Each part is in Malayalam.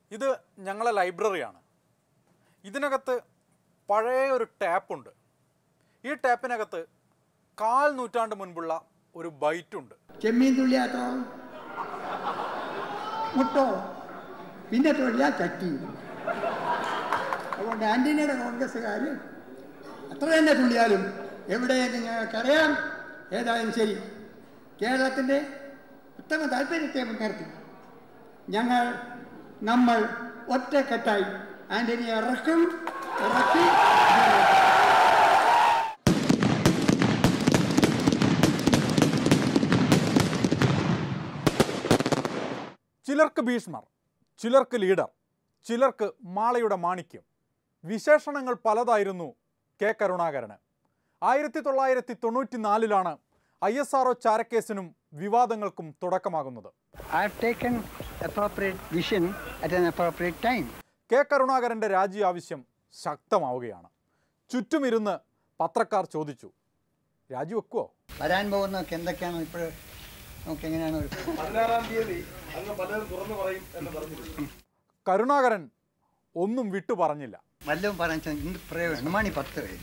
ഇത് ഞങ്ങളെ ലൈബ്രറിയാണ് ഇതിനകത്ത് പഴയ ഒരു ടാപ്പുണ്ട് ഈ ടാപ്പിനകത്ത് കാൽ നൂറ്റാണ്ട് മുൻപുള്ള ഒരു ബൈറ്റുണ്ട് ചെമ്മീൻ തുള്ളിയാത്തോ മുട്ടോ പിന്നെ തൊഴിലാ ചട്ടി അതുകൊണ്ട് ആന്റണിയുടെ കോൺഗ്രസ്സുകാർ അത്ര തന്നെ തുള്ളിയാലും എവിടെയെന്ന് ഞങ്ങൾക്കറിയാം ഏതായാലും ശരി കേരളത്തിൻ്റെ ഉത്തമ താല്പര്യത്തെ മുൻനിർത്തി ഞങ്ങൾ നമ്മൾ ഒറ്റക്കെട്ടായി ആന്റണിയെ ഇറക്കും ഇറക്കി ചിലർക്ക് ഭീഷ്മർ ചിലർക്ക് ലീഡർ ചിലർക്ക് മാളയുടെ മാണിക്യം വിശേഷണങ്ങൾ പലതായിരുന്നു കെ കരുണാകരന് ആയിരത്തി തൊള്ളായിരത്തി തൊണ്ണൂറ്റി നാലിലാണ് ഐ എസ് ആർ ഒ ചാരക്കേസിനും വിവാദങ്ങൾക്കും തുടക്കമാകുന്നത് I've taken appropriate vision at an appropriate time. K കരുണാകരന്റെ രാജി ആവശ്യം ശക്തമാവുകയാണ് ചുറ്റുമിരുന്ന് പത്രക്കാർ ചോദിച്ചു രാജിവെക്കുവോ വരാൻ പോകുന്നതൊക്കെ എന്തൊക്കെയാണ് ഇപ്പോൾ നമുക്ക് എങ്ങനെയാണ് ഒരു കരുണാകരൻ ഒന്നും വിട്ടു പറഞ്ഞില്ല വല്ലതും പറഞ്ഞാൽ എന്ത് പ്രയോജനം മണി പത്ത് വരെ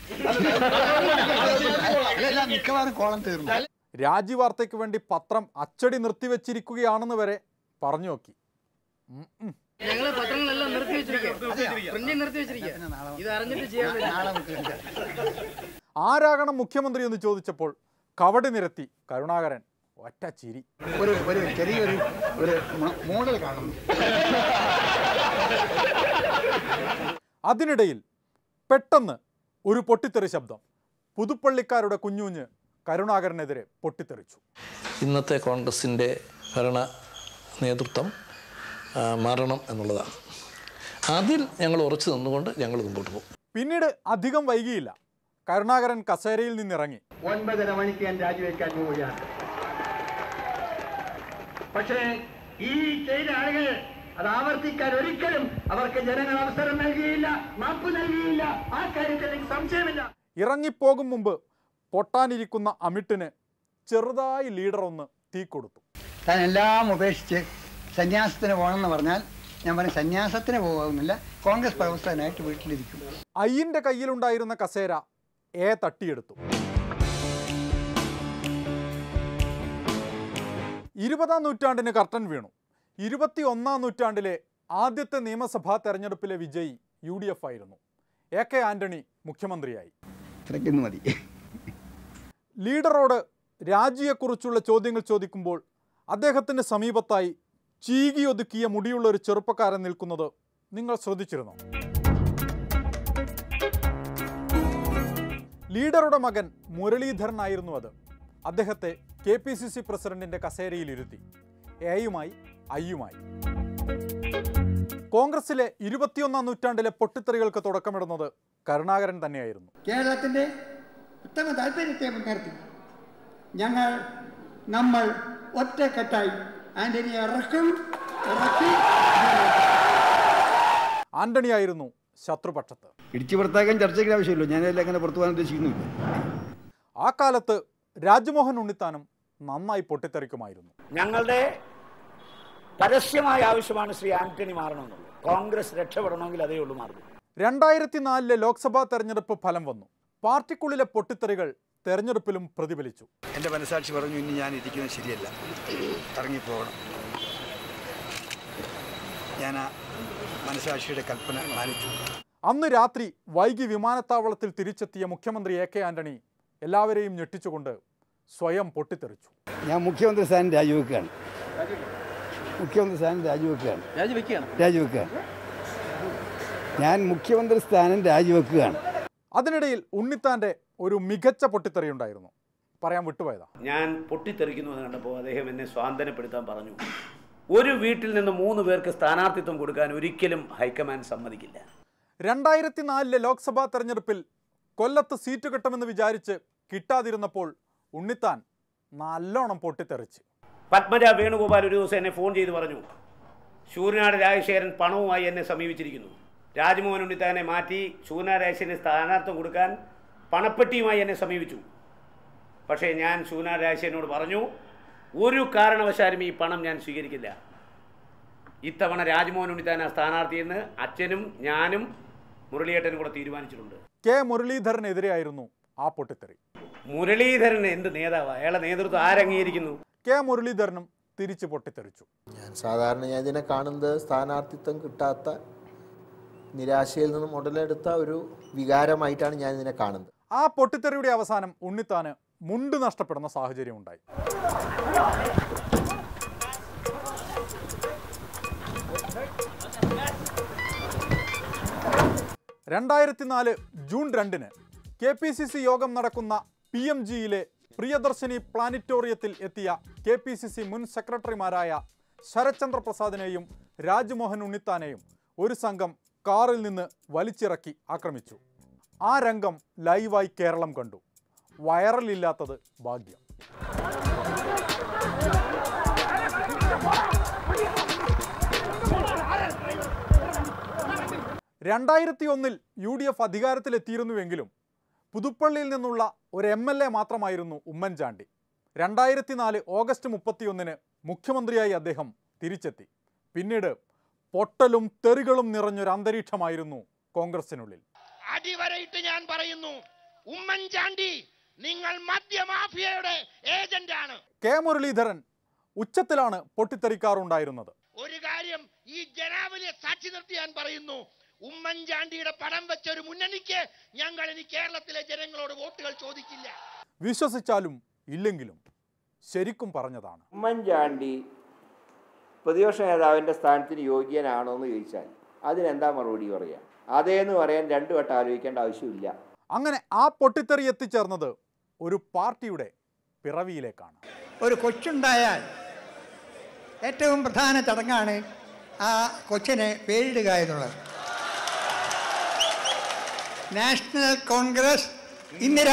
അല്ല മിക്കവാറും കോളം തീർന്നു രാജി വാർത്തയ്ക്ക് വേണ്ടി പത്രം അച്ചടി നിർത്തിവെച്ചിരിക്കുകയാണെന്ന് വരെ പറഞ്ഞു നോക്കി ഉം ഉം. ഞങ്ങള് പത്രങ്ങളെല്ലാം നിർത്തി വെച്ചിരിക്കുക പ്രിന്റിംഗ് നിർത്തി വെച്ചിരിക്കുക പിന്നെ നാളെ ഇത് അറിഞ്ഞിട്ട് ചെയ്യാൻ പറ്റില്ല. നാളെ നമുക്ക് ഉണ്ട്. ആരാകണം മുഖ്യമന്ത്രി എന്ന് ചോദിച്ചപ്പോൾ കവടി നിരത്തി കരുണാകരൻ ഒറ്റ ചിരി ഒരു ഒരു ചെറിയൊരു ഒരു മോഡൽ കാണുന്നു അതിനിടയിൽ പെട്ടെന്ന് ഒരു പൊട്ടിത്തെറി ശബ്ദം പുതുപ്പള്ളിക്കാരുടെ കുഞ്ഞുഞ്ഞ് കരുണാകരനെതിരെ പൊട്ടിത്തെറിച്ചു ഇന്നത്തെ കോൺഗ്രസിൻ്റെ ഭരണ നേതൃത്വം ആ, മാറണം എന്നുള്ളതാണ് അതിൽ ഞങ്ങൾ ഉറച്ചു നിന്നുകൊണ്ട് ഞങ്ങൾ മുമ്പോട്ട് പോകും പിന്നീട് അധികം വൈകിയില്ല കരുണാകരൻ കസേരയിൽ നിന്നിറങ്ങി ഒൻപതര മണിക്ക് ഞാൻ രാജിവെക്കാൻ പോവുകയാണ് പക്ഷേ ഈ ചെയ്ത ആളുകൾ അത് ആവർത്തിക്കാൻ ഒരിക്കലും അവർക്ക് ജനങ്ങൾ അവസരം നൽകിയില്ല മാപ്പ് നൽകിയില്ല ആ കാര്യത്തിൽ എനിക്ക് സംശയമില്ല ഇറങ്ങിപ്പോകും മുമ്പ് പൊട്ടാനിരിക്കുന്ന അമിട്ടിന് ചെറുതായി ലീഡർ ഒന്ന് തീ കൊടുത്തു താൻ എല്ലാം ഉപേക്ഷിച്ച് സന്യാസത്തിന് പോകണമെന്ന് പറഞ്ഞാൽ ഞാൻ പറയും സന്യാസത്തിന് പോകുന്നില്ല കോൺഗ്രസ് പ്രവർത്തകനായിട്ട് വീട്ടിലിരിക്കും അയ്യന്റെ കയ്യിലുണ്ടായിരുന്ന കസേര എ തട്ടിയെടുത്തു ഇരുപതാം നൂറ്റാണ്ടിന് കർട്ടൻ വീണു ഇരുപത്തി ഒന്നാം നൂറ്റാണ്ടിലെ ആദ്യത്തെ നിയമസഭാ തെരഞ്ഞെടുപ്പിലെ വിജയി യു ഡി എഫ് ആയിരുന്നു എ കെ ആന്റണി മുഖ്യമന്ത്രിയായി ഇത്രയ്ക്കൊന്നും മതി ലീഡറോട് രാജിയെക്കുറിച്ചുള്ള ചോദ്യങ്ങൾ ചോദിക്കുമ്പോൾ അദ്ദേഹത്തിന് സമീപത്തായി ചീകിയൊതുക്കിയ മുടിയുള്ള ഒരു ചെറുപ്പക്കാരൻ നിൽക്കുന്നത് നിങ്ങൾ ശ്രദ്ധിച്ചിരുന്നോ ലീഡറുടെ മകൻ മുരളീധരനായിരുന്നു അത് അദ്ദേഹത്തെ കെ പി സി സി പ്രസിഡന്റിന്റെ കസേരയിൽ ഇരുത്തി എയുമായി ഐയുമായി കോൺഗ്രസിലെ ഇരുപത്തിയൊന്നാം നൂറ്റാണ്ടിലെ പൊട്ടിത്തെറികൾക്ക് തുടക്കമിടുന്നത് കരുണാകരൻ തന്നെയായിരുന്നു കേരളത്തിൻ്റെ ഉത്തമ താല്പര്യത്തെ മുൻനിർത്തി ഞങ്ങൾ നമ്മൾ ഒറ്റക്കെട്ടായി ആന്റണിയെ ഇറക്കും ഇറക്കി ആന്റണിയായിരുന്നു ശത്രുപക്ഷത്ത് ഇടിച്ചു പുറത്താക്കാൻ ചർച്ചയ്ക്ക് ആവശ്യമില്ല ഞാനെല്ലാം അങ്ങനെ പുറത്തു പോകാൻ ഉദ്ദേശിക്കുന്നില്ല ആ കാലത്ത് രാജ്മോഹൻ ഉണ്ണിത്താനും നന്നായി പൊട്ടിത്തെറിക്കുമായിരുന്നു ഞങ്ങളുടെ പരസ്യമായ ആവശ്യമാണ് ശ്രീ ആന്റണി മാറണമെന്നുള്ളത് കോൺഗ്രസ് രക്ഷപ്പെടണമെങ്കിൽ അതേ ഉള്ളൂ മാർഗം രണ്ടായിരത്തി നാലിലെ ലോക്സഭാ തെരഞ്ഞെടുപ്പ് ഫലം വന്നു പാർട്ടിക്കുള്ളിലെ പൊട്ടിത്തെറികൾ തെരഞ്ഞെടുപ്പിലും പ്രതിഫലിച്ചു എൻ്റെ മനസാക്ഷി പറഞ്ഞു ഇനി ഞാൻ ഇരിക്കുന്നത് ശരിയല്ല ഇറങ്ങിപ്പോകണം ഞാൻ ആ മനസാക്ഷിയുടെ കൽപ്പന മാനിച്ചു അന്ന് രാത്രി വൈകി വിമാനത്താവളത്തിൽ തിരിച്ചെത്തിയ മുഖ്യമന്ത്രി എ കെ ആന്റണി എല്ലാവരെയും ഞെട്ടിച്ചുകൊണ്ട് സ്വയം പൊട്ടിത്തെറിച്ചു ഞാൻ മുഖ്യമന്ത്രി സ്ഥാനം രാജിവെക്കുകയാണ് മുഖ്യമന്ത്രി സ്ഥാനം രാജിവെക്കുകയാണ് രാജിവെക്കുകയാണ് ഞാൻ മുഖ്യമന്ത്രി സ്ഥാനം രാജിവെക്കുകയാണ് അതിനിടയിൽ ഉണ്ണിത്താന്റെ ഒരു മികച്ച പൊട്ടിത്തെറി ഉണ്ടായിരുന്നു പറയാൻ വിട്ടുപോയതാ ഞാൻ പൊട്ടിത്തെറിക്കുന്നു എന്ന് കണ്ടപ്പോൾ അദ്ദേഹം എന്നെ സ്വാതന്ത്ര്യപ്പെടുത്താൻ പറഞ്ഞു ഒരു വീട്ടിൽ നിന്ന് മൂന്ന് പേർക്ക് സ്ഥാനാർത്ഥിത്വം കൊടുക്കാൻ ഒരിക്കലും ഹൈക്കമാൻഡ് സമ്മതിക്കില്ല രണ്ടായിരത്തി നാലിലെ ലോക്സഭാ തെരഞ്ഞെടുപ്പിൽ കൊല്ലത്ത് സീറ്റ് കിട്ടുമെന്ന് വിചാരിച്ച് കിട്ടാതിരുന്നപ്പോൾ ഉണ്ണിത്താൻ നല്ലോണം പൊട്ടിത്തെറിച്ച് പത്മജ വേണുഗോപാൽ ഒരു ദിവസം എന്നെ ഫോൺ ചെയ്ത് പറഞ്ഞു ശൂരനാട് രാജശേഖരൻ പണവുമായി എന്നെ സമീപിച്ചിരിക്കുന്നു രാജ്മോഹൻ ഉണ്ണിത്താനെ മാറ്റി ശൂരനാട് രാജശേഖരന് സ്ഥാനാർത്ഥം കൊടുക്കാൻ പണപ്പെട്ടിയുമായി എന്നെ സമീപിച്ചു പക്ഷേ ഞാൻ ശൂരനാട് രാജശേഖരനോട് പറഞ്ഞു ഒരു കാരണവശാലും ഈ പണം ഞാൻ സ്വീകരിക്കില്ല ഇത്തവണ രാജ്മോഹൻ ഉണ്ണിത്താന സ്ഥാനാർത്ഥിയെന്ന് അച്ഛനും ഞാനും മുരളിയേട്ടനും കൂടെ തീരുമാനിച്ചിട്ടുണ്ട് കെ മുരളീധരനെതിരെയായിരുന്നു ആ പൊട്ടിത്തെറി മുരളീധരൻ എന്ത് നേതാവാ അയാളെ നേതൃത്വം ആരംഗീകരിക്കുന്നു കെ മുരളീധരനും തിരിച്ചു പൊട്ടിത്തെറിച്ചു ഞാൻ സാധാരണ ഞാൻ ഇതിനെ കാണുന്നത് സ്ഥാനാർത്ഥിത്വം കിട്ടാത്ത നിരാശയിൽ നിന്നും ഉടലെടുത്ത ഒരു വികാരമായിട്ടാണ് ഞാൻ ഇതിനെ കാണുന്നത് ആ പൊട്ടിത്തെറിയുടെ അവസാനം ഉണ്ണിത്താന് മുണ്ട് നഷ്ടപ്പെടുന്ന സാഹചര്യം ഉണ്ടായി രണ്ടായിരത്തി നാല് ജൂൺ രണ്ടിന് കെ പി സി സി യോഗം നടക്കുന്ന പി എം ജിയിലെ പ്രിയദർശിനി പ്ലാനിറ്റോറിയത്തിൽ എത്തിയ കെ പി സി സി മുൻ സെക്രട്ടറിമാരായ ശരത്ചന്ദ്ര പ്രസാദിനെയും രാജ്മോഹൻ ഉണ്ണിത്താനെയും ഒരു സംഘം കാറിൽ നിന്ന് വലിച്ചിറക്കി ആക്രമിച്ചു ആ രംഗം ലൈവായി കേരളം കണ്ടു വൈറലില്ലാത്തത് ഭാഗ്യം രണ്ടായിരത്തി ഒന്നിൽ യു ഡി എഫ് അധികാരത്തിലെത്തിയിരുന്നുവെങ്കിലും പുതുപ്പള്ളിയിൽ നിന്നുള്ള ഒരു എം എൽ എ മാത്രമായിരുന്നു ഉമ്മൻചാണ്ടി രണ്ടായിരത്തി നാല് ഓഗസ്റ്റ് മുപ്പത്തിയൊന്നിന് മുഖ്യമന്ത്രിയായി അദ്ദേഹം തിരിച്ചെത്തി പിന്നീട് പൊട്ടലും തെറികളും നിറഞ്ഞൊരു അന്തരീക്ഷമായിരുന്നു കോൺഗ്രസിനുള്ളിൽ അടിവരയിട്ട് ഞാൻ പറയുന്നു ഉമ്മൻചാണ്ടി നിങ്ങൾ മദ്യമാഫിയയുടെ ഏജന്റാണ് കെ മുരളീധരൻ ഉച്ചത്തിലാണ് പൊട്ടിത്തെറിക്കാറുണ്ടായിരുന്നത് ഒരു കാര്യം ഈ ജനാവിനെ സാക്ഷി നിർത്തി ഞാൻ പറയുന്നു ഉമ്മൻചാണ്ടിയുടെ പടം വെച്ച ഒരു മുന്നണിക്ക് ഞങ്ങൾ ഇനി കേരളത്തിലെ ജനങ്ങളോട് വോട്ടുകൾ ചോദിക്കില്ല വിശ്വസിച്ചാലും ഇല്ലെങ്കിലും ശരിക്കും പറഞ്ഞതാണ് ഉമ്മൻചാണ്ടി പ്രതിപക്ഷ നേതാവിൻ്റെ സ്ഥാനത്തിന് യോഗ്യനാണോ എന്ന് ചോദിച്ചാൽ അതിനെന്താ മറുപടി പറയാം അതേന്ന് പറയാൻ രണ്ടു വട്ടം ആലോചിക്കേണ്ട ആവശ്യമില്ല അങ്ങനെ ആ പൊട്ടിത്തെറി എത്തിച്ചേർന്നത് ഒരു പാർട്ടിയുടെ പിറവിയിലേക്കാണ് ഒരു കൊച്ചുണ്ടായാൽ ഏറ്റവും പ്രധാന ചടങ്ങാണ് ആ കൊച്ചിനെ പേരിടുക എന്നുള്ളത് national congress Indira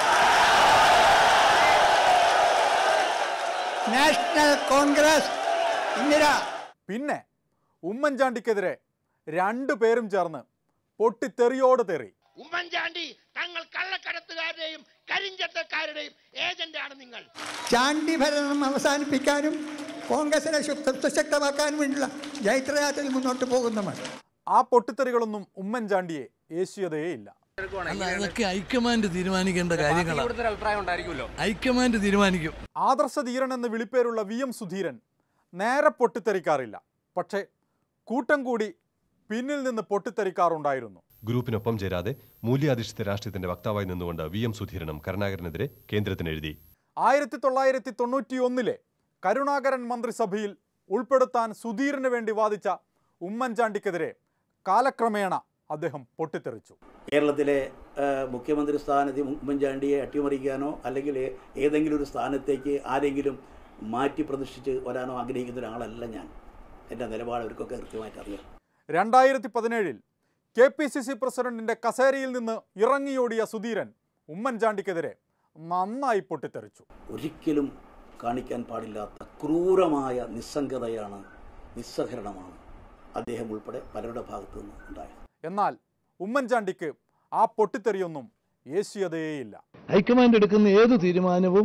national congress Indira പിന്നെ ഉമ്മൻചാണ്ടിക്കെതിരെ രണ്ടു പേരും ചേർന്ന് പൊട്ടിത്തെറിയോട് തെറി ഉമ്മൻചാണ്ടി തങ്ങൾ കള്ളക്കടത്തുകാരുടെയും കരിഞ്ചട്ടക്കാരുടെയും ഏജന്റാണ് നിങ്ങൾ ചാണ്ടി ഭരണം അവസാനിപ്പിക്കാനും കോൺഗ്രസിനെ ശുദ്ധ- സുശക്തമാക്കാനും വേണ്ടിയുള്ള ജൈത്രയാത്രയിൽ മുന്നോട്ട് പോകുന്നതാണ് ആ പൊട്ടിത്തെറികളൊന്നും ഉമ്മൻചാണ്ടിയെ ഏശിയതേയില്ല അല്ല അതൊക്കെ ഹൈക്കമാൻഡ് തീരുമാനിക്കേണ്ട കാര്യങ്ങളാണ് അഭിപ്രായം ഉണ്ടായിരിക്കുമല്ലോ ഹൈക്കമാൻഡ് തീരുമാനിക്കും ആദർശ ധീരൻ എന്ന് വിളിപ്പേരുള്ള വി എം സുധീരൻ നേരെ പൊട്ടിത്തെറിക്കാറില്ല പക്ഷേ കൂട്ടം കൂടി പിന്നിൽ നിന്ന് പൊട്ടിത്തെറിക്കാറുണ്ടായിരുന്നു ഗ്രൂപ്പിനൊപ്പം ചേരാതെ മൂല്യാധിഷ്ഠിത രാഷ്ട്രീയത്തിന്റെ വക്താവായി നിന്നുകൊണ്ട് വി എം സുധീരനും കരുണാകരനെതിരെ കേന്ദ്രത്തിന് എഴുതി ആയിരത്തി തൊള്ളായിരത്തി തൊണ്ണൂറ്റി ഒന്നിലെ കരുണാകരൻ മന്ത്രിസഭയിൽ ഉൾപ്പെടുത്താൻ സുധീറിന് വേണ്ടി വാദിച്ച ഉമ്മൻചാണ്ടിക്കെതിരെ കാലക്രമേണ അദ്ദേഹം പൊട്ടിത്തെറിച്ചു കേരളത്തിലെ ആ, മുഖ്യമന്ത്രി സ്ഥാനത്ത് ഉമ്മൻചാണ്ടിയെ അട്ടിമറിക്കാനോ അല്ലെങ്കിൽ ഏ- ഏതെങ്കിലും ഒരു സ്ഥാനത്തേക്ക് ആരെങ്കിലും മാറ്റി പ്രതിഷ്ഠിച്ച് വരാനോ ആഗ്രഹിക്കുന്ന ഒരാളല്ല ഞാൻ എൻ്റെ നിലപാട് അവർക്കൊക്കെ കൃത്യമായിട്ട് അറിയാം രണ്ടായിരത്തി പതിനേഴിൽ കെ പി സി സി പ്രസിഡന്റിന്റെ കസേരയിൽ നിന്ന് ഇറങ്ങിയോടിയ സുധീരൻ ഉമ്മൻചാണ്ടിക്കെതിരെ നന്നായി പൊട്ടിത്തെറിച്ചു ഒരിക്കലും കാണിക്കാൻ പാടില്ലാത്ത ക്രൂരമായ നിസ്സംഗതയാണ് നിസ്സഹരണമാണ് അദ്ദേഹം ഉൾപ്പെടെ പലരുടെ ഭാഗത്തു നിന്ന് ഉണ്ടായത് എന്നാൽ ഉമ്മൻചാണ്ടിക്ക് ആ പൊട്ടിത്തെറിയൊന്നും ഏശിയതേയില്ല ഹൈക്കമാൻഡ് എടുക്കുന്ന ഏത് തീരുമാനവും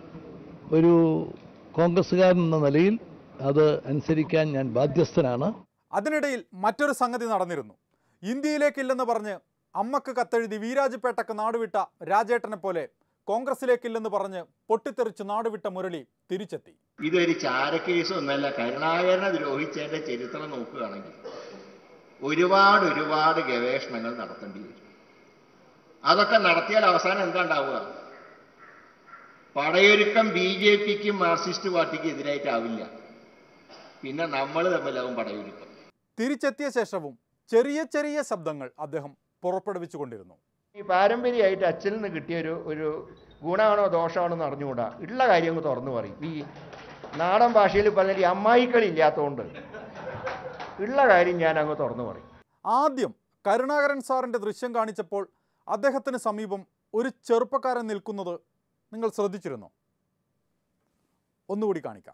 ഒരു കോൺഗ്രസ്സുകാരൻ എന്ന നിലയിൽ അത് അനുസരിക്കാൻ ഞാൻ ബാധ്യസ്ഥനാണ് അതിനിടയിൽ മറ്റൊരു സംഗതി നടന്നിരുന്നു ഇന്ത്യയിലേക്കില്ലെന്ന് പറഞ്ഞ് അമ്മക്ക് കത്തെഴുതി വീരാജ്പേട്ടക്ക് നാടുവിട്ട രാജേട്ടനെ പോലെ കോൺഗ്രസിലേക്കില്ലെന്ന് പറഞ്ഞ് പൊട്ടിത്തെറിച്ച് നാടുവിട്ട മുരളി തിരിച്ചെത്തി ഇതൊരു ചാരക്കേസ് ഒന്നല്ല കരുണാകരനെ ദ്രോഹിച്ചതിന്റെ ചരിത്രം നോക്കുകയാണെങ്കിൽ ഒരുപാട് ഒരുപാട് ഗവേഷണങ്ങൾ നടത്തേണ്ടി വരും അതൊക്കെ നടത്തിയാൽ അവസാനം എന്താ ഉണ്ടാവുക പടയൊരുക്കം ബി ജെ പിക്കും മാർക്സിസ്റ്റ് പാർട്ടിക്കും എതിരായിട്ടാവില്ല പിന്നെ നമ്മൾ തമ്മിലാവും പടയൊരുക്കം തിരിച്ചെത്തിയ ശേഷവും ചെറിയ ചെറിയ ശബ്ദങ്ങൾ അദ്ദേഹം പുറപ്പെടുവിച്ചുകൊണ്ടിരുന്നു ഈ പാരമ്പര്യമായിട്ട് അച്ഛനിൽ നിന്ന് കിട്ടിയ ഒരു ഒരു ഗുണമാണോ ദോഷമാണോ എന്ന് അറിഞ്ഞുകൂടാ ഉള്ള കാര്യം അങ്ങ് തുറന്നു പറയും ഈ നാടൻ ഭാഷയിൽ പറഞ്ഞാൽ ഈ അമ്മായിക്കളില്ലാത്തതുകൊണ്ട് ഉള്ള കാര്യം ഞാൻ അങ്ങ് തുറന്നു പറയും ആദ്യം കരുണാകരൻ സാറിന്റെ ദൃശ്യം കാണിച്ചപ്പോൾ അദ്ദേഹത്തിന് സമീപം ഒരു ചെറുപ്പക്കാരൻ നിൽക്കുന്നത് നിങ്ങൾ ശ്രദ്ധിച്ചിരുന്നോ ഒന്നുകൂടി കാണിക്കാം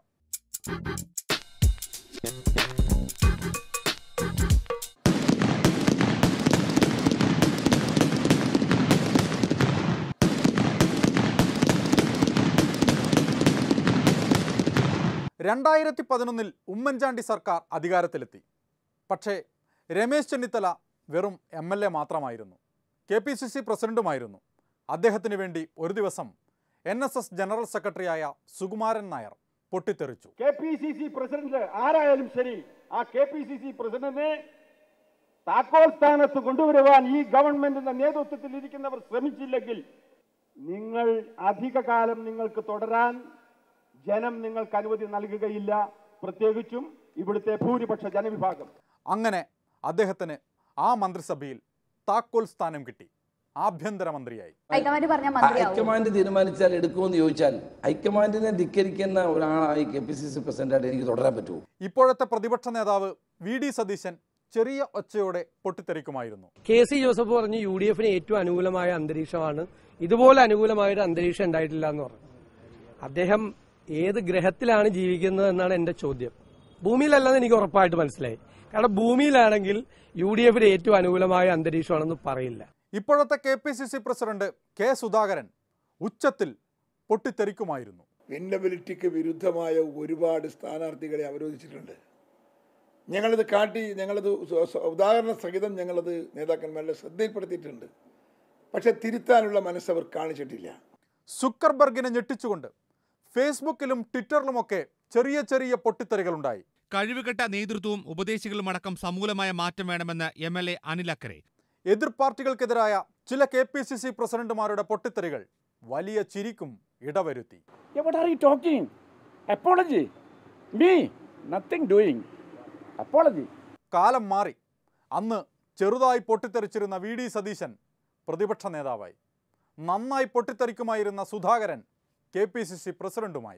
രണ്ടായിരത്തി പതിനൊന്നിൽ ഉമ്മൻചാണ്ടി സർക്കാർ അധികാരത്തിലെത്തി പക്ഷേ രമേശ് ചെന്നിത്തല വെറും എം എൽ എ മാത്രമായിരുന്നു കെ പി സി സി പ്രസിഡന്റുമായിരുന്നു അദ്ദേഹത്തിന് വേണ്ടി ഒരു ദിവസം എൻ എസ് എസ് ജനറൽ സെക്രട്ടറിയായ സുകുമാരൻ നായർ പൊട്ടിത്തെറിച്ചു K P C C president ആരായാലും ശരി ആ കെ പി സി സി പ്രസിഡന്റിനെ താക്കോൽ സ്ഥാനത്ത് കൊണ്ടുവരുവാൻ ഈ ഗവൺമെന്റിന്റെ നേതൃത്വത്തിൽ ഇരിക്കുന്നവർ ശ്രമിച്ചില്ലെങ്കിൽ നിങ്ങൾ അധികകാലം നിങ്ങൾക്ക് തുടരാൻ ജനം നിങ്ങൾക്ക് അനുമതി നൽകുകയില്ല പ്രത്യേകിച്ചും ഇവിടുത്തെ ഭൂരിപക്ഷ ജനവിഭാഗം അങ്ങനെ അദ്ദേഹത്തിന് ആ മന്ത്രിസഭയിൽ താക്കോൽ സ്ഥാനം കിട്ടി ആഭ്യന്തരമന്ത്രിയായി ഹൈക്കമാൻഡ് പറഞ്ഞ മന്ത്രിയാവും ഹൈക്കമാൻഡ് തീരുമാനിച്ചാൽ എടുക്കുമെന്ന് ചോദിച്ചാൽ ഹൈക്കമാൻഡിനെ ധിക്കരിക്കുന്ന ഒരാളായി കെ പി സി സി പ്രസിഡന്റായിട്ട് എനിക്ക് തുടരാൻ പറ്റുമോ ഇപ്പോഴത്തെ പ്രതിപക്ഷ നേതാവ് വി ഡി സതീശൻ ചെറിയ ഒച്ചയോടെ പൊട്ടിത്തെറിക്കുമായിരുന്നു കെ സി ജോസഫ് പറഞ്ഞു യു ഡി എഫിന് ഏറ്റവും അനുകൂലമായ അന്തരീക്ഷമാണ് ഇതുപോലെ അനുകൂലമായ ഒരു അന്തരീക്ഷം ഉണ്ടായിട്ടില്ല എന്ന് പറഞ്ഞു അദ്ദേഹം ഏത് ഗ്രഹത്തിലാണ് ജീവിക്കുന്നത് എന്നാണ് എന്റെ ചോദ്യം ഭൂമിയിലല്ലെന്ന് എനിക്ക് ഉറപ്പായിട്ട് മനസ്സിലായി കാരണം ഭൂമിയിലാണെങ്കിൽ യു ഡി എഫിന് ഏറ്റവും അനുകൂലമായ അന്തരീക്ഷമാണെന്ന് പറയില്ല ഇപ്പോഴത്തെ K P C C president K Sudhakaran ഉച്ചത്തിൽ പൊട്ടിത്തെറിക്കുമായിരുന്നു വിന്നബിലിറ്റിക്ക് വിരുദ്ധമായ ഒരുപാട് സ്ഥാനാർത്ഥികളെ അവരോധിച്ചിട്ടുണ്ട് ഞങ്ങളിത് കാട്ടി ഞങ്ങളത് സ്വ- സ്വ- ഉദാഹരണ സഹിതം ഞങ്ങളത് നേതാക്കന്മാരുടെ ശ്രദ്ധയിൽപ്പെടുത്തിയിട്ടുണ്ട് പക്ഷെ തിരുത്താനുള്ള മനസ്സ് അവർ കാണിച്ചിട്ടില്ല സുക്കർബർഗിനെ ഞെട്ടിച്ചുകൊണ്ട് ഫേസ്ബുക്കിലും ട്വിറ്ററിലുമൊക്കെ ചെറിയ ചെറിയ പൊട്ടിത്തെറികളുണ്ടായി കഴിവുകെട്ട നേതൃത്വവും ഉപദേശികളും അടക്കം സമൂലമായ മാറ്റം വേണമെന്ന് എം എൽ എ അനിൽ അക്കരെ എതിർ പാർട്ടികൾക്കെതിരായ ചില കെ പി സി സി പ്രസിഡന്റുമാരുടെ പൊട്ടിത്തെറികൾ വലിയ ചിരിക്കും ഇടവരുത്തി What are you talking? Apology. Me? Nothing doing. Apology. കാലം മാറി അന്ന് ചെറുതായി പൊട്ടിത്തെറിച്ചിരുന്ന വി ഡി സതീശൻ പ്രതിപക്ഷ നേതാവായി നന്നായി പൊട്ടിത്തെറിക്കുമായിരുന്ന Sudhakaran K P C C പ്രസിഡന്റുമായി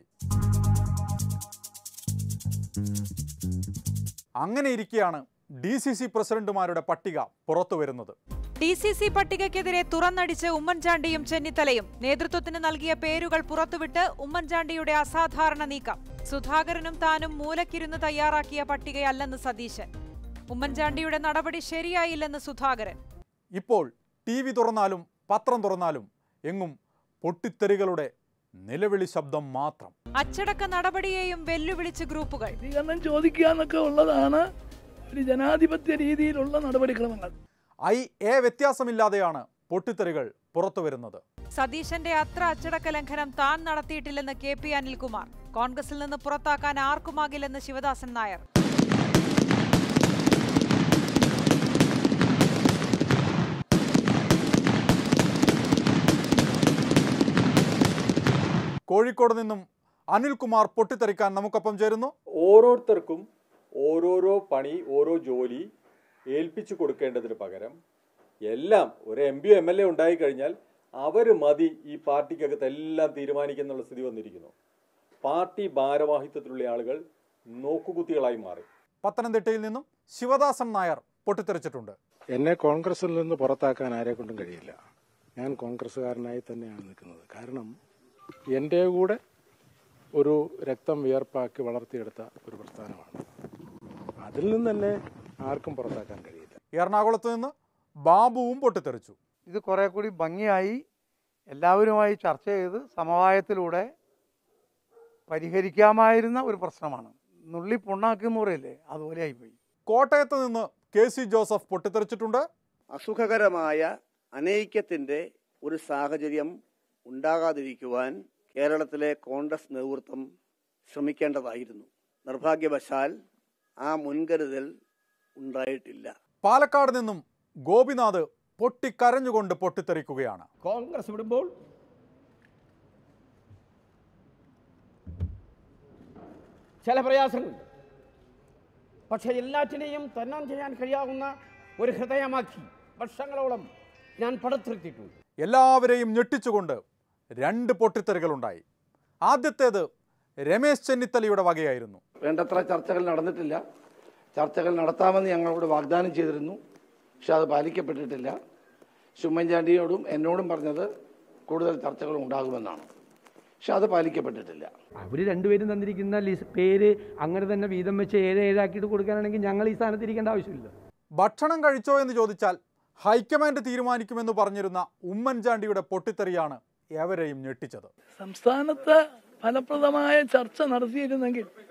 അങ്ങനെ ഇരിക്കെയാണ് ഡി സി സി പ്രസിഡന്റുമാരുടെ പട്ടിക പുറത്തു വരുന്നത് ഡി സി സി പട്ടികയ്ക്കെതിരെ തുറന്നടിച്ച് ഉമ്മൻചാണ്ടിയും ചെന്നിത്തലയും നേതൃത്വത്തിന് നൽകിയ പേരുകൾ പുറത്തുവിട്ട് ഉമ്മൻചാണ്ടിയുടെ അസാധാരണ നീക്കം സുധാകരനും താനും മൂലക്കിരുന്ന് തയ്യാറാക്കിയ പട്ടികയല്ലെന്ന് സതീശൻ ഉമ്മൻചാണ്ടിയുടെ നടപടി ശരിയായില്ലെന്ന് സുധാകരൻ ഇപ്പോൾ ടി വി തുറന്നാലും പത്രം തുറന്നാലും എങ്ങും പൊട്ടിത്തെറികളുടെ നിലവിളി ശബ്ദം മാത്രം അച്ചടക്ക നടപടിയെയും വെല്ലുവിളിച്ച് ഗ്രൂപ്പുകൾ പ്രതികരണം ചോദിക്കുക എന്നൊക്കെ ഉള്ളതാണ് ഒരു ജനാധിപത്യ രീതിയിലുള്ള നടപടിക്രമങ്ങൾ ഐ എ വ്യത്യാസമില്ലാതെയാണ് പൊട്ടിത്തെറികൾ പുറത്തു വരുന്നത് സതീശന്റെ അത്ര അച്ചടക്ക ലംഘനം താൻ നടത്തിയിട്ടില്ലെന്ന് കെ പി അനിൽകുമാർ കോൺഗ്രസിൽ നിന്ന് പുറത്താക്കാൻ ആർക്കുമാകില്ലെന്ന് ശിവദാസൻ നായർ കോഴിക്കോട് നിന്നും അനിൽകുമാർ പൊട്ടിത്തെറിക്കാൻ നമുക്കൊപ്പം ചേരുന്നു ഓരോരുത്തർക്കും ഓരോരോ പണി ഓരോ ജോലി ഏൽപ്പിച്ചു കൊടുക്കേണ്ടതിന് പകരം എല്ലാം ഒരു M P M L A ഉണ്ടായിക്കഴിഞ്ഞാൽ അവർ മതി ഈ പാർട്ടിക്കകത്ത് എല്ലാം തീരുമാനിക്കുന്നുള്ള സ്ഥിതി വന്നിരിക്കുന്നു പാർട്ടി ഭാരവാഹിത്വത്തിലുള്ള ആളുകൾ നോക്കുകുത്തികളായി മാറി പത്തനംതിട്ടയിൽ നിന്നും ശിവദാസൻ നായർ പൊട്ടിത്തെറിച്ചിട്ടുണ്ട് എന്നെ കോൺഗ്രസിൽ നിന്ന് പുറത്താക്കാൻ ആരെ കൊണ്ടും കഴിയില്ല ഞാൻ കോൺഗ്രസ്സുകാരനായി തന്നെയാണ് നിൽക്കുന്നത് കാരണം എൻ്റെ കൂടെ ഒരു രക്തം വിയർപ്പാക്കി വളർത്തിയെടുത്ത ഒരു പ്രസ്ഥാനമാണ് അതിൽ നിന്ന് തന്നെ ആർക്കും പുറത്താക്കാൻ കഴിയില്ല എറണാകുളത്ത് നിന്ന് ബാബുവും പൊട്ടിത്തെറിച്ചു ഇത് കുറെ കൂടി ഭംഗിയായി എല്ലാവരുമായി ചർച്ച ചെയ്ത് സമവായത്തിലൂടെ പരിഹരിക്കാമായിരുന്ന ഒരു പ്രശ്നമാണ് നുള്ളി പുണ്ണാക്കി എന്ന് പറയില്ലേ അതുപോലെ ആയിപ്പോയി കോട്ടയത്ത് നിന്ന് കെ സി ജോസഫ് പൊട്ടിത്തെറിച്ചിട്ടുണ്ട് അസുഖകരമായ അനൈക്യത്തിന്റെ ഒരു സാഹചര്യം ഉണ്ടാകാതിരിക്കുവാൻ കേരളത്തിലെ കോൺഗ്രസ് നേതൃത്വം ശ്രമിക്കേണ്ടതായിരുന്നു നിർഭാഗ്യവശാൽ ആ മുൻകരുതൽ ഉണ്ടായിട്ടില്ല പാലക്കാട് നിന്നും ഗോപിനാഥ് പൊട്ടിക്കരഞ്ഞുകൊണ്ട് പൊട്ടിത്തെറിക്കുകയാണ് കോൺഗ്രസ് വിടുമ്പോൾ ചില പ്രയാസങ്ങളുണ്ട് പക്ഷെ എല്ലാറ്റിനെയും തന്നാൻ ചെയ്യാൻ കഴിയാവുന്ന ഒരു ഹൃദയമാക്കി വർഷങ്ങളോളം ഞാൻ പടുത്തുരുത്തിയിട്ടുണ്ട് എല്ലാവരെയും ഞെട്ടിച്ചുകൊണ്ട് രണ്ട് പൊട്ടിത്തെറികളുണ്ടായി ആദ്യത്തേത് രമേശ് ചെന്നിത്തലയുടെ വകയായിരുന്നു വേണ്ടത്ര ചർച്ചകൾ നടന്നിട്ടില്ല ചർച്ചകൾ നടത്താമെന്ന് ഞങ്ങളോട് വാഗ്ദാനം ചെയ്തിരുന്നു പക്ഷെ അത് പാലിക്കപ്പെട്ടിട്ടില്ല ഉമ്മൻചാണ്ടിയോടും എന്നോടും പറഞ്ഞത് കൂടുതൽ ചർച്ചകൾ ഉണ്ടാകുമെന്നാണ് പക്ഷെ അത് പാലിക്കപ്പെട്ടിട്ടില്ല അവർ രണ്ടുപേരും തന്നിരിക്കുന്ന ലിസ് പേര് അങ്ങനെ തന്നെ വീതം വെച്ച് ഏഴ് ഏഴാക്കിയിട്ട് കൊടുക്കാനാണെങ്കിൽ ഞങ്ങൾ ഈ സ്ഥാനത്ത് ഇരിക്കേണ്ട ആവശ്യമില്ല ഭക്ഷണം കഴിച്ചോ എന്ന് ചോദിച്ചാൽ ഹൈക്കമാൻഡ് തീരുമാനിക്കുമെന്ന് പറഞ്ഞിരുന്ന ഉമ്മൻചാണ്ടിയുടെ പൊട്ടിത്തെറിയാണ് ഏവരെയും ഞെട്ടിച്ചത് സംസ്ഥാനത്ത് ഫലപ്രദമായ ചർച്ച നടത്തിയിരുന്നെങ്കിൽ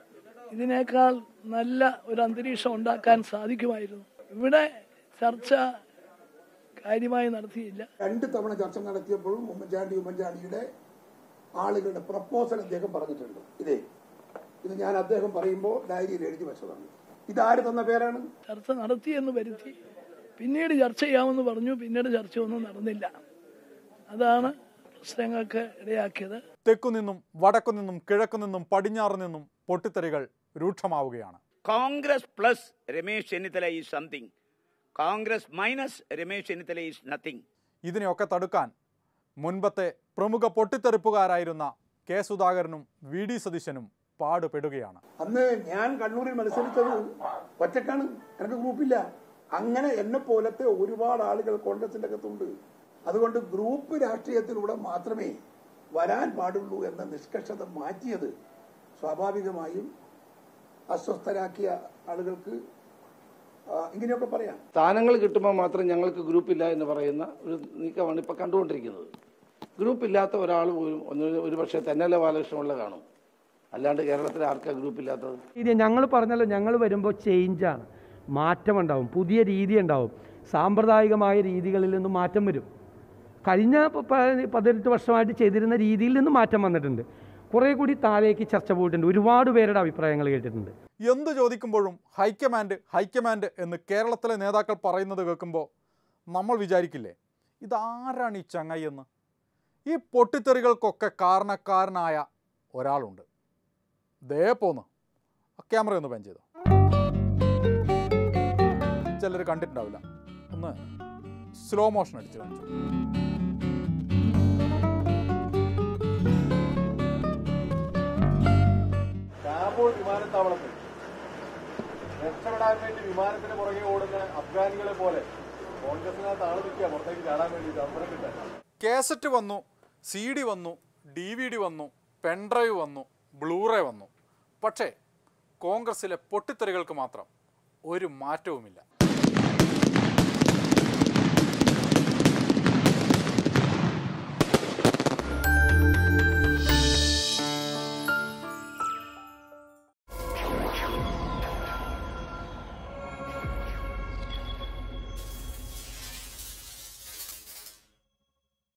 ഇതിനേക്കാൾ നല്ല ഒരു അന്തരീക്ഷം ഉണ്ടാക്കാൻ സാധിക്കുമായിരുന്നു ഇവിടെ ചർച്ച കാര്യമായി നടത്തിയില്ല രണ്ട് തവണ ചർച്ച നടത്തിയപ്പോഴും ഉമ്മൻചാണ്ടി ഉമ്മൻചാണ്ടിയുടെ ആളുകളുടെ പ്രപ്പോസൽ അദ്ദേഹം പറഞ്ഞിട്ടുണ്ട് ഇതേ ഇത് ഞാൻ അദ്ദേഹം പറയുമ്പോൾ ഡയറിയിൽ എഴുതി വെച്ചതാണ് ഇതാര് തന്ന പേരാണ് ചർച്ച നടത്തിയെന്ന് വരുത്തി പിന്നീട് ചർച്ച ചെയ്യാമെന്ന് പറഞ്ഞു പിന്നീട് ചർച്ചയൊന്നും നടന്നില്ല അതാണ് പ്രശ്നങ്ങൾക്ക് ഇടയാക്കിയത് തെക്കുനിന്നും വടക്കുനിന്നും കിഴക്കുനിന്നും പടിഞ്ഞാറ് നിന്നും പൊട്ടിത്തെറികൾ രൂക്ഷമാവുകയാണ് congress plus Ramesh Chennithala is something congress minus Ramesh Chennithala is nothing ഇതിനെയൊക്കെ തടുക്കാൻ മുൻപത്തെ പ്രമുഖ പൊട്ടിത്തെറിപ്പുകാരായിരുന്ന കെ സുധാകരനും വി ഡി സതീശനും പാടുപെടുകയാണ് അന്ന് ഞാൻ കണ്ണൂരിൽ മത്സരിച്ചത് ഒറ്റക്കാണ് എനിക്ക് ഗ്രൂപ്പില്ല അങ്ങനെ എന്നെ പോലത്തെ ഒരുപാട് ആളുകൾ കോൺഗ്രസിന്റെ അകത്തുണ്ട് അതുകൊണ്ട് ഗ്രൂപ്പ് രാഷ്ട്രീയത്തിലൂടെ മാത്രമേ വരാൻ പാടുള്ളൂ എന്ന നിഷ്കർഷത മാറ്റിയത് സ്വാഭാവികമായും അസ്വസ്ഥരാക്കിയ ആളുകൾക്ക് ആ, ഇങ്ങനെയൊക്കെ പറയാം സ്ഥാനങ്ങൾ കിട്ടുമ്പോൾ മാത്രം ഞങ്ങൾക്ക് ഗ്രൂപ്പില്ല എന്ന് പറയുന്ന ഒരു നീക്കമാണ് ഇപ്പോൾ കണ്ടുകൊണ്ടിരിക്കുന്നത് ഗ്രൂപ്പില്ലാത്ത ഒരാൾ പോലും ഒന്ന് ഒരു പക്ഷേ തെന്നല ബാലകൃഷ്ണമുള്ള കാണും അല്ലാണ്ട് കേരളത്തിൽ ആർക്കാ ഗ്രൂപ്പില്ലാത്തത് ഇത് ഞങ്ങൾ പറഞ്ഞല്ലോ ഞങ്ങൾ വരുമ്പോൾ ചേഞ്ചാണ് മാറ്റമുണ്ടാവും പുതിയ രീതി ഉണ്ടാവും സാമ്പ്രദായികമായ രീതികളിൽ നിന്ന് മാറ്റം വരും കഴിഞ്ഞ പ- പ- പതിനെട്ട് വർഷമായിട്ട് ചെയ്തിരുന്ന രീതിയിൽ നിന്ന് മാറ്റം വന്നിട്ടുണ്ട് കുറേ കൂടി താഴേക്ക് ചർച്ച പോയിട്ടുണ്ട് ഒരുപാട് പേരുടെ അഭിപ്രായങ്ങൾ കേട്ടിട്ടുണ്ട് എന്ത് ചോദിക്കുമ്പോഴും ഹൈക്കമാൻഡ് ഹൈക്കമാൻഡ് എന്ന് കേരളത്തിലെ നേതാക്കൾ പറയുന്നത് കേൾക്കുമ്പോൾ നമ്മൾ വിചാരിക്കില്ലേ ഇതാരാണ് ഈ ചങ്ങായി എന്ന് ഈ പൊട്ടിത്തെറികൾക്കൊക്കെ കാരണക്കാരനായ ഒരാളുണ്ട് ദേ പോന്ന് ക്യാമറ ഒന്ന് പാൻ ചെയ്തോ ചിലർ കണ്ടിട്ടുണ്ടാവില്ല ഒന്ന് സ്ലോ മോഷൻ അടിച്ചു കാണിച്ചു കാബൂൾ വിമാനത്താവളത്തിൽ രക്ഷപ്പെടാൻ വേണ്ടി വിമാനത്തിന് പുറകെ ഓടുന്ന അഫ്ഗാനികളെ പോലെ കോൺഗ്രസിനകത്ത് ആള് നിൽക്കുക പുറത്തേക്ക് ചാടാൻ വേണ്ടി അവസരം കിട്ടാൻ കാസറ്റ് വന്നു സി ഡി വന്നു ഡി വി ഡി വന്നു പെൻഡ്രൈവ് വന്നു ബ്ലൂറേ വന്നു പക്ഷേ കോൺഗ്രസിലെ പൊട്ടിത്തെറികൾക്ക് മാത്രം ഒരു മാറ്റവുമില്ല